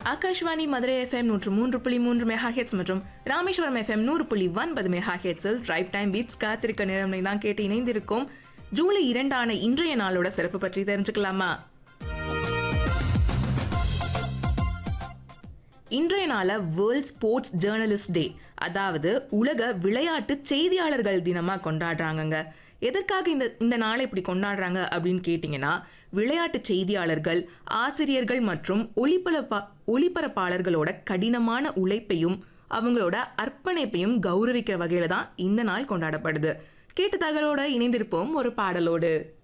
Akashvani Madurai FM நூற்று மூன்று புள்ளி மூன்று மெகா ஹெட்ஸ் மற்றும் ராமேஸ்வரம் எஃப்எம் நூறு புள்ளி ஒன்பது மெகா ஹெட்ஸில் டிரைவ் டைம் பீட்ஸ் காத்திருக்க நேரம் தான் கேட்டு இணைந்திருக்கும் ஜூலை இரண்டான இன்றைய நாளோட சிறப்பு பற்றி தெரிஞ்சுக்கலாமா இன்றைய நாளை வேர்ல்ட் ஸ்போர்ட்ஸ் ஜேர்னலிஸ்ட் டே அதாவது உலக விளையாட்டு செய்தியாளர்கள் தினமா கொண்டாடுறாங்கங்க எதற்காக இந்த இந்த நாளை இப்படி கொண்டாடுறாங்க அப்படின்னு கேட்டிங்கன்னா விளையாட்டு செய்தியாளர்கள் ஆசிரியர்கள் மற்றும் ஒளிபரப்பா ஒளிபரப்பாளர்களோட கடினமான உழைப்பையும் அவங்களோட அர்ப்பணிப்பையும் கௌரவிக்கிற வகையில தான் இந்த நாள் கொண்டாடப்படுது கேட்ட தகவலோட இணைந்திருப்போம் ஒரு பாடலோடு